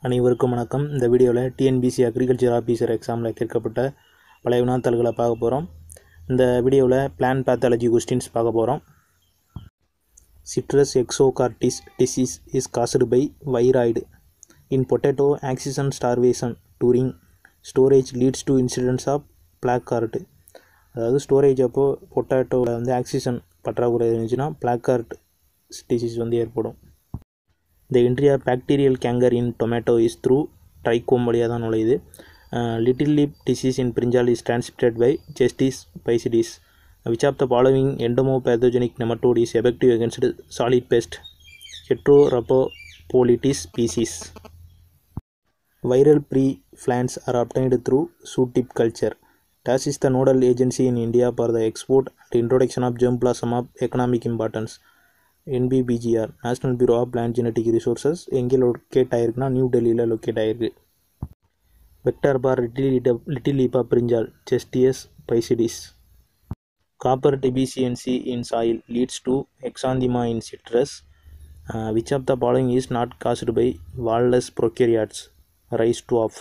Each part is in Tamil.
அனைவருக்கும் வணக்கம் இந்த வீடியோவில் டிஎன்பிசி அக்ரிகல்ச்சர் ஆஃபீஸர் எக்ஸாமில் கேட்கப்பட்ட பழைய வினாத்தாள்களை பார்க்க போகிறோம் இந்த வீடியோவில் பிளான் பேத்தாலஜி கொஸ்டின்ஸ் பார்க்க போகிறோம் citrus exocortis disease is caused by viroid in potato oxygen starvation during storage leads to incidents of blackheart அதாவது ஸ்டோரேஜ் அப்போது பொட்டேட்டோவில் வந்து ஆக்சிஜன் பற்றாக்குறை இருந்துச்சுன்னா பிளாக்கார்ட் டிசீஸ் வந்து ஏற்படும் இந்த entry bacterial canker in tomato is through trichome வழியாக தான் நுழையுது little leaf disease in brinjal is transmitted by ஜெஸ்டிஸ் பைசிடிஸ் which of the following entomopathogenic nematode is effective against solid pest heterorhabditis species viral pre-plants are obtained through soot-tip culture. TAS is the nodal agency in India for the export and introduction of germplasm of economic importance. NBBGR national bureau of plant genetic resources எங்கே லொக்கேட் ஆகிருக்குன்னா நியூ டெல்லியில் லொக்கேட் ஆகிருக்கு vector for little little leaf of brinjal செஸ்டியஸ் பைசிடிஸ் copper deficiency in soil leads to exanthema in citrus which of the following is not caused by வால்லஸ் prokaryotes rise to off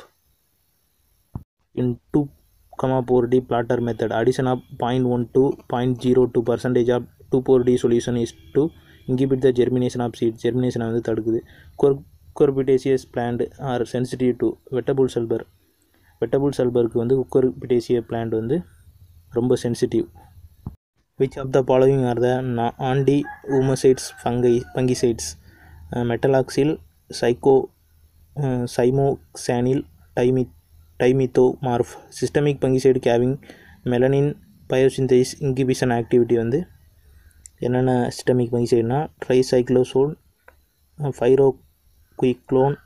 in 2 comma 4d platter method addition of 0.1 to 0.02 percentage of 2,4-D solution is to inhibit the germination of seed germination வந்து தடுக்குது cucurbitaceous plant are sensitive to wettable sulphur wettable சல்பருக்கு வந்து குக்கர்பிட்டேசிய பிளான்ட் வந்து ரொம்ப sensitive which of the following are the anti oomycetes fungi fungicides metalaxyl சைக்கோ சைமோக்சானில் டைமி டைமித்தோமார்ஃப் சிஸ்டமிக் பங்கிசைடு கேவிங் மெலனின் பயோசிந்தேஸ் இன்கிபிஷன் ஆக்டிவிட்டி வந்து என்னென்ன சிஸ்டமிக் பங்கிசைடுனா ட்ரைசைக்ளோசோன் ஃபைரோகுயிக்ளோன்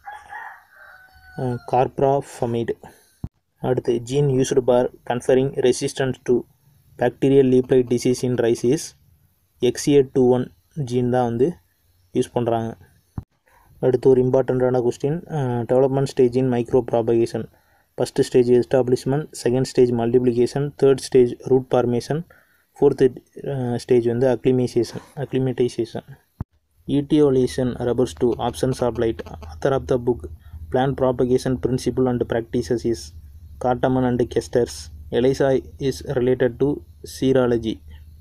கார்ப்ராஃபமைடு அடுத்து gene used for conferring resistance to bacterial leaf blight disease in rice is X A two one gene தான் வந்து யூஸ் பண்ணுறாங்க அடுத்து ஒரு இம்பார்ட்டண்ட்டான question development stage in micro propagation first stage establishment second stage multiplication third stage root formation fourth stage வந்து acclimatization acclimatization etiolation refers to absence of light author of the book plant propagation principle and practices is Hartmann and Kester's ELISA is related to serology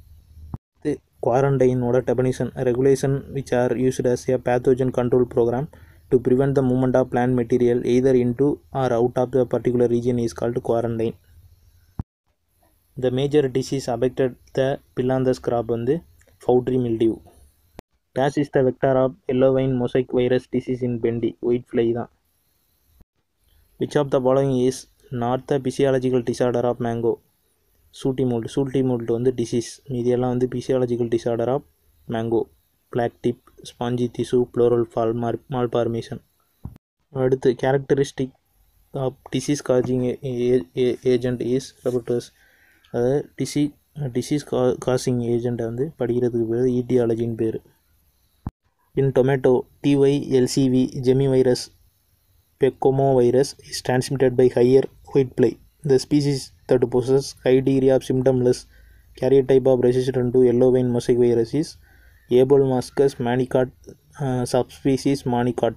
quarantine definition regulation which are used as a pathogen control program to prevent the movement of plant material either into or out of the particular region is called quarantine the major disease affected the pilanthus crop வந்து powdery mildew TAS is the vector of yellow vine mosaic virus disease in bendi white fly தான் which of the following is not the physiological disorder of mango sooty mould sooty mould வந்து டிசீஸ் மீதியெல்லாம் வந்து physiological disorder of mango black tip spongy திசு ப்ளோரல் ஃபால் மார் மால்பார்மேஷன் அடுத்து characteristic of disease causing agent is referred as அதாவது டிசி டிசீஸ் கா காசிங் ஏஜெண்ட்டை வந்து படிக்கிறதுக்கு பேர் ஈட்டியாலஜின்னு பேர் in tomato TY LCV geminivirus begomovirus is transmitted by ஹையர் white fly The species that possess high degree of symptomless karyotype of resistant to yellow vein mosaic virus is Abelmascus manicot uh, subspecies manicot.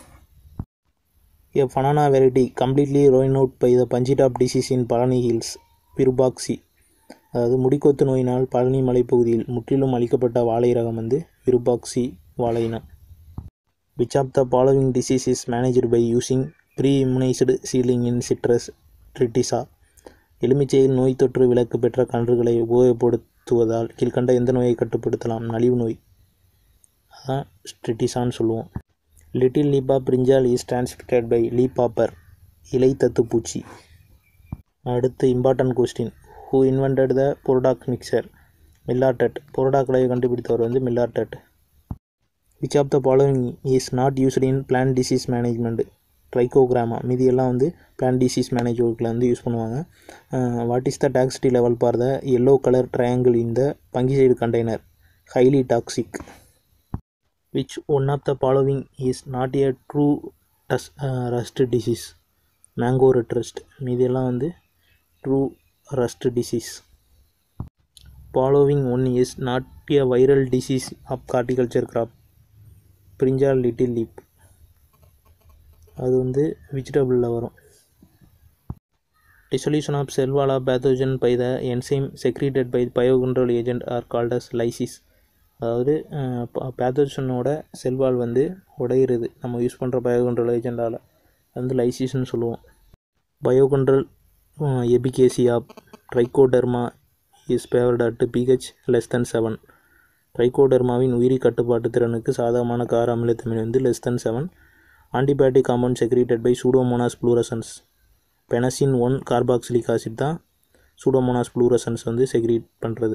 A banana variety completely ruined out by the Punjitop disease in Palani Hills, Virupakshi அதாவது முடிக்கொத்து நோயினால் பழனி மலைப்பகுதியில் முற்றிலும் அளிக்கப்பட்ட வாழை ரகம் வந்து விருபாக்சி வாழையினம் which of the following disease is managed by using pre immunized seedling in citrus tristeza எலுமிச்சையில் நோய் தொற்று விலக்கு பெற்ற கன்றுகளை உபயோகப்படுத்துவதால் கீழ்கண்ட எந்த நோயை கட்டுப்படுத்தலாம் நலிவு நோய் அதான் ஸ்ட்ரிட்டிசான்னு சொல்லுவோம் little leaf of brinjal is transmitted by leafhopper இலை தத்து பூச்சி அடுத்து important question who invented the Bordeaux mixture Millardet பொருடாக்களை கண்டுபிடித்தவர் வந்து Millardet which of the following is not used in plant disease management trichogramma மீதியெல்லாம் வந்து பிளான் டிசீஸ் மேனேஜ் ஒர்க்கில் வந்து யூஸ் பண்ணுவாங்க what is the toxicity level for the yellow colour triangle in the fungicide container highly toxic which one of the following is not a true டஸ் rust disease mango red rust மீதியெல்லாம் வந்து true rust disease following one is not a viral disease of horticulture crop brinjal little leaf அது வந்து வெஜிடபிளில் வரும் dissolution of cell wall of pathogen by the enzyme secreted by biocontrol agent are called as lysis அதாவது பேத்தோஜனோட செல்வால் வந்து உடையிறது நம்ம யூஸ் பண்ணுற பயோகண்ட்ரோல் ஏஜெண்டால் வந்து லைசிஸ்ன்னு சொல்லுவோம் biocontrol efficacy of trichoderma is favoured at pH less than seven ட்ரைகோடர்மாவின் உயிரி கட்டுப்பாட்டு திறனுக்கு சாதகமான கார அமிலத்தன்மை வந்து less than seven antibiotic compound secreted by pseudomonas fluorescens phenazine one carboxylic acid தான் சூடோமோனாஸ் ஃப்ளூரசன்ஸ் வந்து செக்ரேட் பண்ணுறது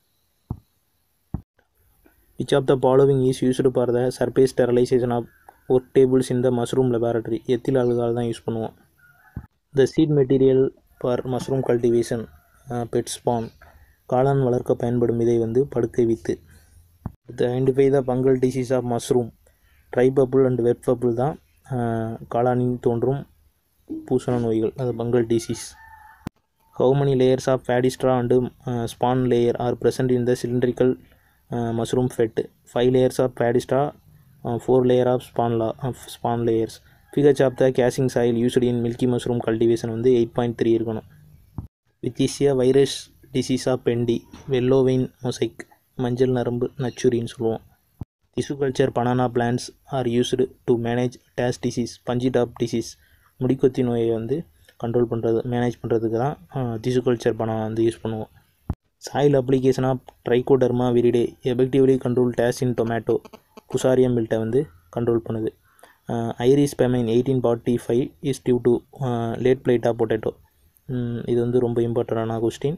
which of the following is used for the surface sterilization of work tables இந்த மஷ்ரூம் லெபார்டரி எத்தில் ஆல்கஹால் தான் யூஸ் பண்ணுவோம் the seed material for mushroom cultivation bed span காளான் வளர்க்க பயன்படும் விதை வந்து படுக்கை வித்து the identify the fungal disease of mushroom dry bubble and wet bubble தான் காளானில் தோன்றும் பூசண நோய்கள் அது fungal disease how many layers of paddy straw and spawn layer are present in the cylindrical mushroom bed five layers of paddy straw four layer of spawn லா spawn layers pH of the casing soil used in milky mushroom cultivation வந்து எயிட் பாயிண்ட் த்ரீ இருக்கணும் with இஸ்யா virus disease of bhendi yellow vein mosaic மஞ்சள் நரம்பு நச்சுரின்னு சொல்லுவோம் tissue culture banana plants are used to manage this disease bunchy top disease முடிக்கொத்தி நோயை வந்து கண்ட்ரோல் பண்ணுறது மேனேஜ் பண்ணுறதுக்கு தான் டிஷ்யூ கல்ச்சர் பனானா வந்து யூஸ் பண்ணுவோம் soil application of trichoderma viride effectively control this in tomato fusarium மில்ட்டை வந்து கண்ட்ரோல் பண்ணுது Irish famine eighteen forty five is due to late blight of potato இது வந்து ரொம்ப இம்பார்ட்டண்டான question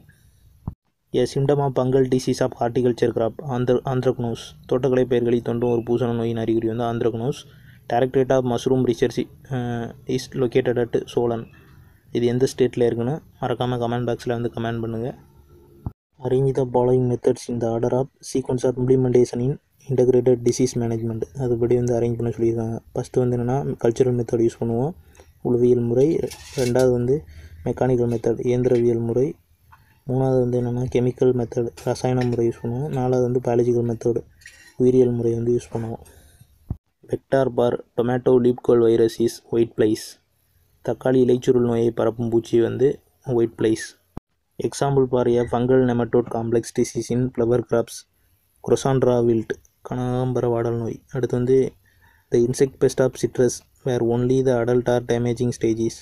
A symptom of fungal disease of horticulture crop ஆந்திர ஆந்திரக்னோஸ் தோட்டக்கலை பயிர்களில் தோன்றும் ஒரு பூசண நோயின் அறிகுறி வந்து anthracnose directorate of mushroom research is located at Solan இது எந்த ஸ்டேட்டில் இருக்குன்னு மறக்காமல் கமெண்ட் பாக்ஸில் வந்து கமெண்ட் பண்ணுங்கள் அரேஞ்ச் த ஃபாலோயிங் மெத்தட்ஸ் இந்த order of sequence of implementation in integrated disease management அதுபடி வந்து அரேஞ்ச் பண்ண சொல்லியிருக்காங்க ஃபஸ்ட்டு வந்து என்னென்னா கல்ச்சரல் மெத்தட் யூஸ் பண்ணுவோம் உளவியல் முறை ரெண்டாவது வந்து மெக்கானிக்கல் மெத்தட் இயந்திரவியல் முறை மூணாவது வந்து என்னென்னா கெமிக்கல் மெத்தட் ரசாயன முறை யூஸ் பண்ணுவோம் நாலாவது வந்து பயாலஜிக்கல் மெத்தட் உயிரியல் முறை வந்து யூஸ் பண்ணுவோம் vector for tomato leaf curl virus is white flies தக்காளி இலைச்சுருள் நோயை பரப்பும் பூச்சி வந்து white flies example for a fungal nematode complex disease in flower crops crossandra wilt கனகாம்பர வாடல் நோய் அடுத்து வந்து the insect pest of citrus where only the adult are damaging stages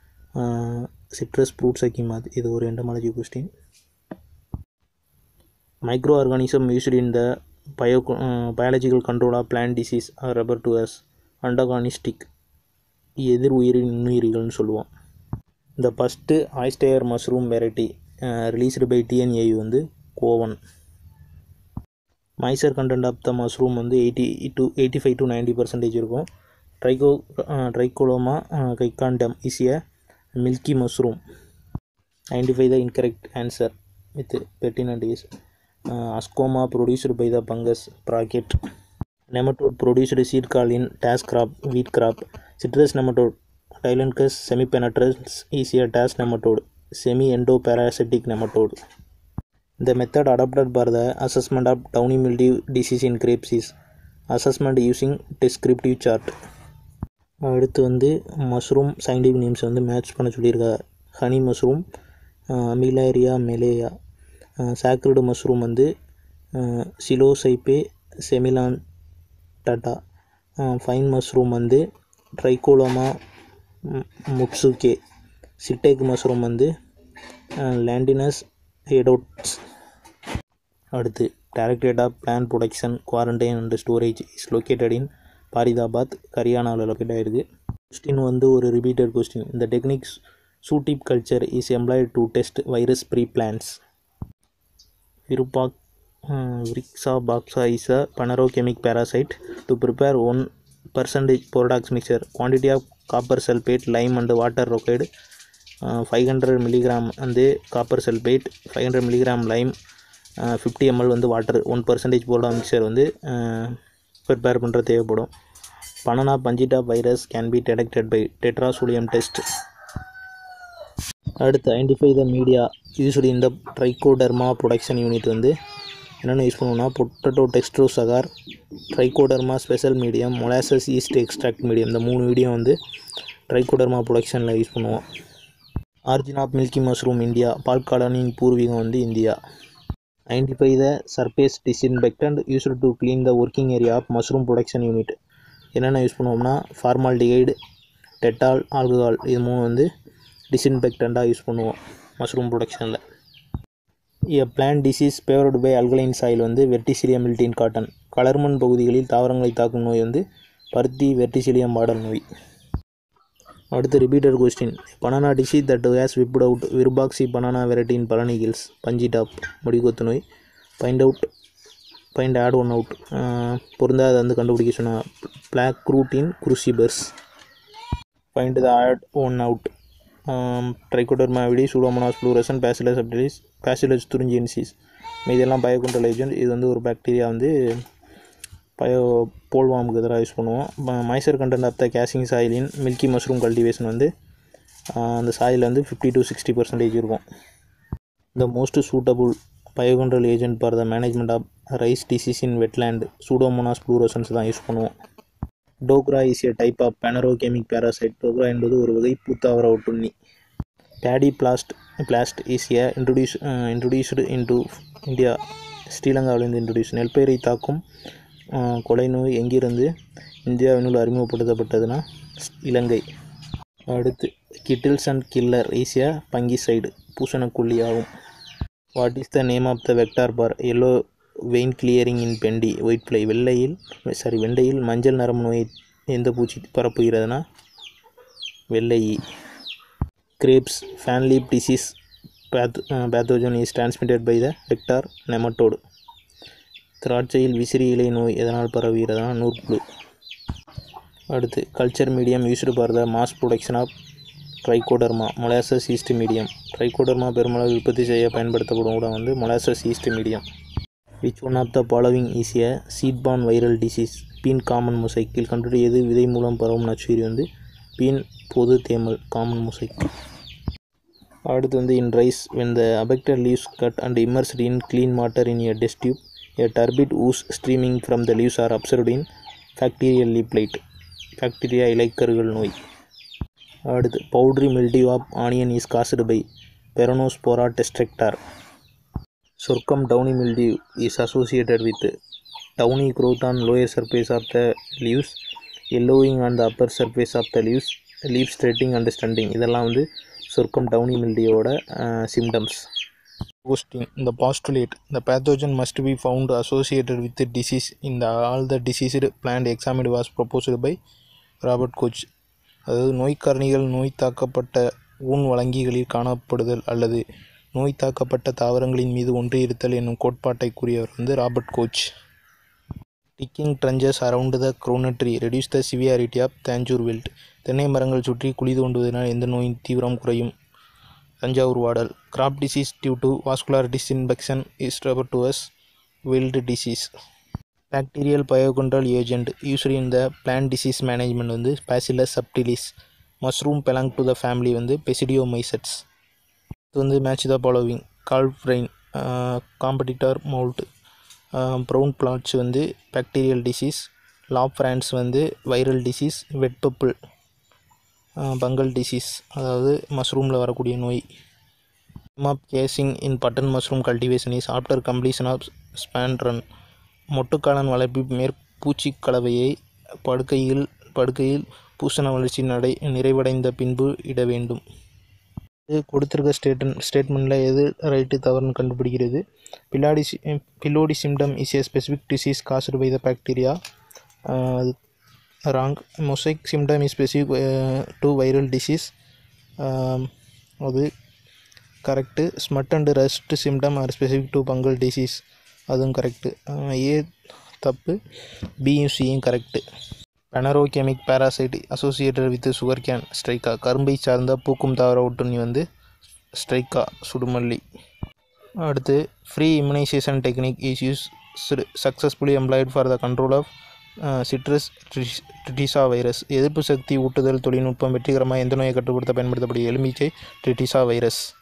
citrus fruits அக்கிமாத் இது ஒரு entomology question micro organism used in the bio biological control of plant disease are refer to us antagonistic எதிர் உயிரி நுண்ணுயிரிகள்னு சொல்லுவோம் இந்த first oyster mushroom variety released by TNAU வந்து co one moisture content of the mushroom வந்து eighty to eighty five to ninety percentage இருக்கும் ட்ரைகோ tricholoma giganteum is a milky mushroom identify the incorrect answer with pertinent is ascoma produced by the fungus bracket nematode produced seed call in dash crop wheat crop citrus nematode Tyloncus semipenetrans is a dash nematode semi endoparasitic nematode the method adopted for the assessment of downy mildew disease in grapes is assessment using descriptive chart அடுத்து வந்து மஷ்ரூம் சயின்டிஃபிக் நேம்ஸ் வந்து மேட்ச் பண்ண சொல்லியிருக்காங்க honey mushroom armillaria mellea sacred mushroom வந்து psilocybe semilanceata pine mushroom வந்து ட்ரைகோலோமா முட்சுகே சிட்டேக் மஷ்ரூம் வந்து லேண்டினஸ் ஹெடோட்ஸ் அடுத்து directorate of plant protection quarantine and storage is located in Faridabad ஹரியானாவில் லொக்கேட் ஆகிருக்கு கொஸ்டின் வந்து ஒரு ரிப்பீட்டட் கொஸ்டின் இந்த techniques shoot tip culture is employed to test virus free plants விருபாக் Vrixa baxa is a phanerochemic parasite. To prepare 1 percentage Poradox mixture, quantity of copper sulfate, lime and water required uh, 500 milligram and copper sulfate, 500 milligram lime, uh, 50 ml வந்து water one percentage Bordeaux mixture வந்து ப்ரிப்பேர் பண்ணுற தேவைப்படும் banana bunchy top virus can be detected by tetrazolium test அடுத்து ஐடென்டிஃபை த மீடியா யூஸ்டு இந்த ட்ரைகோடர்மா ப்ரொடக்ஷன் யூனிட் வந்து என்னென்ன யூஸ் பண்ணுவோம்னா potato dextrose agar trichoderma special medium molasses yeast extract medium இந்த மூணு மீடியம் வந்து ட்ரைகோடர்மா ப்ரொடக்ஷனில் யூஸ் பண்ணுவோம் origin of milky mushroom India பால் காளானின் பூர்வீகம் வந்து India identify the surface disinfectant used to clean the working area of mushroom production unit என்னென்ன யூஸ் பண்ணுவோம்னா ஃபார்மால்டிகைடு டெட்டால் ஆல்கஹால் இது மூணு வந்து டிஸ்இன்ஃபெக்டண்ட்டாக யூஸ் பண்ணுவோம் மஷ்ரூம் ப்ரொடக்ஷனில் a plant disease favoured by alkaline soil வந்து வெர்டிசிலியம் மில்டின் காட்டன் கலர்மண் பகுதிகளில் தாவரங்களை தாக்கும் நோய் வந்து பருத்தி வெர்டிசிலியம் மாடல் நோய் அடுத்து repeated question banana disease that has wiped out Virupakshi banana variety in Palani hills bunchy top முடிகொத்து நோய் find out find odd one out பொருந்தாத வந்து கண்டுபிடிக்க சொன்னால் black root in crucifers find the odd one out trichoderma viride pseudomonas fluorescens bacillus subtilis bacillus thuringiensis இதெல்லாம் பயோகண்ட்ரோல் ஏஜென்ட் இது வந்து ஒரு பாக்டீரியா வந்து பயோ போல்வாமுக்கு எதிராக யூஸ் பண்ணுவோம் moisture content of the casing சாயிலின் மில்கி மஷ்ரூம் கல்டிவேஷன் வந்து அந்த சாயில் வந்து ஃபிஃப்டி டு சிக்ஸ்டி பர்சன்டேஜ் இருக்கும் the most suitable biocontrol agent for the management of rice disease in wetland Pseudomonas fluorescens தான் யூஸ் பண்ணுவோம் டோக்ரா is a type of phanerogamic parasite டோக்ரா என்பது ஒரு வகை பூத்தாவர ஒட்டுண்ணி paddy blast blast is a introduce introduced into India ஸ்ரீலங்காவிலிருந்து இன்ட்ரடியூஸ் நெல்பயிரை தாக்கும் கொலை நோய் எங்கிருந்து இந்தியாவினுள் அறிமுகப்படுத்தப்பட்டதுன்னா இலங்கை அடுத்து கிட்டில்ஸ் அண்ட் கில்லர் ஈஸியா பங்கிசைடு பூசணக்கொல்லி ஆகும் what is the name of the vector for yellow vein clearing in bhendi white fly வெள்ளையில் சாரி வெண்டையில் மஞ்சள் நரம்பு நோயை எந்த பூச்சி பரப்புகிறதுனா வெள்ளை grapes fanleaf disease path pathogen is transmitted by the vector nematode திராட்சையில் விசிறி இலை நோய் எதனால் பரவுகிறதுனா நூற்புழு அடுத்து culture medium used for the mass production of Trichoderma molasses yeast medium Trichoderma பெருமளவு உற்பத்தி செய்ய பயன்படுத்தப்படும் கூட வந்து molasses yeast medium which one of the following is a seedborne viral disease bean common mosaic கீழ் கண்டுடையது விதை மூலம் பரவும் நச்சுயிரி வந்து பீன் பொது தேமல் காமன் முசைக் அடுத்து வந்து in rice when the affected leaves cut and immersed in clean water in a test tube a turbid ooze streaming from the leaves are observed in bacterial leaf blight bacteria இலைக்கருகள் நோய் அடுத்து powdery mildew of onion is caused by Peronospora destructor சொர்க்கம் downy mildew is associated with downy growth on lower surface of the leaves yellowing on the upper surface of the leaves leaf straightening and stunting இதெல்லாம் வந்து சொர்க்கம் டவுனி மில்டியோட symptoms Posting the postulate the pathogen must be found associated with the disease in the all the diseased plant examined was proposed by Robert Koch அதாவது நோய்க்காரணிகள் நோய் தாக்கப்பட்ட ஊன் வழங்கிகளில் காணப்படுதல் அல்லது நோய் தாக்கப்பட்ட தாவரங்களின் மீது ஒன்றியிருத்தல் என்னும் கோட்பாட்டை கூறியவர் வந்து Robert Koch digging trenches around the க்ரோனட்ரி reduce the severity of Tanjore wilt தென்னை மரங்கள் சுற்றி குழி தோண்டுவதனால் எந்த நோயின் தீவிரம் குறையும் தஞ்சாவூர் வாடல் crop disease due to vascular disinfection is refer to as wilt disease bacterial biocontrol agent used in the plant disease management வந்து Bacillus subtilis mushroom belong to the family வந்து பெசிடியோமைசட்ஸ் இது வந்து மேட்ச் த ஃபாலோவிங் கால்ப் green competitor mould brown blotch வந்து பாக்டீரியல் டிசீஸ் லாப் ஃப்ரான்ஸ் வந்து viral disease wet bubble fungal disease அதாவது மஷ்ரூமில் வரக்கூடிய நோய் of casing in button mushroom cultivation is after completion of spawn run மொட்டுக்காளான் வளர்ப்பு மேற்பூச்சி கலவையை படுக்கையில் படுக்கையில் பூசண வளர்ச்சி நடை நிறைவடைந்த பின்பு இட வேண்டும் இது கொடுத்துருக்க ஸ்டேட்டன் ஸ்டேட்மெண்ட்டில் எது ரைட்டு தவறுன்னு கண்டுபிடிக்கிறது phyllody phyllody symptom is a specific disease caused by the bacteria அது wrong mosaic symptom is specific to viral disease அது correct smut and rust symptom are specific to fungal disease அதுவும் கரெக்டு ஏ தப்பு பியும் சியும் correct phanerogamic parasite associated with sugar cane Striga கரும்பை சார்ந்த பூக்கும் தாவர ஒட்டுண்ணி வந்து ஸ்ட்ரைக்கா சுடுமல்லி அடுத்து pre immunization technique is use successfully employed for the control of citrus ட்ரிட்டிசா virus எதிர்ப்பு சக்தி ஊட்டுதல் தொழில்நுட்பம் வெற்றிகரமாக எந்த நோயை கட்டுப்படுத்த பயன்படுத்தக்கூடிய எலுமிச்சை ட்ரிட்டிசா வைரஸ்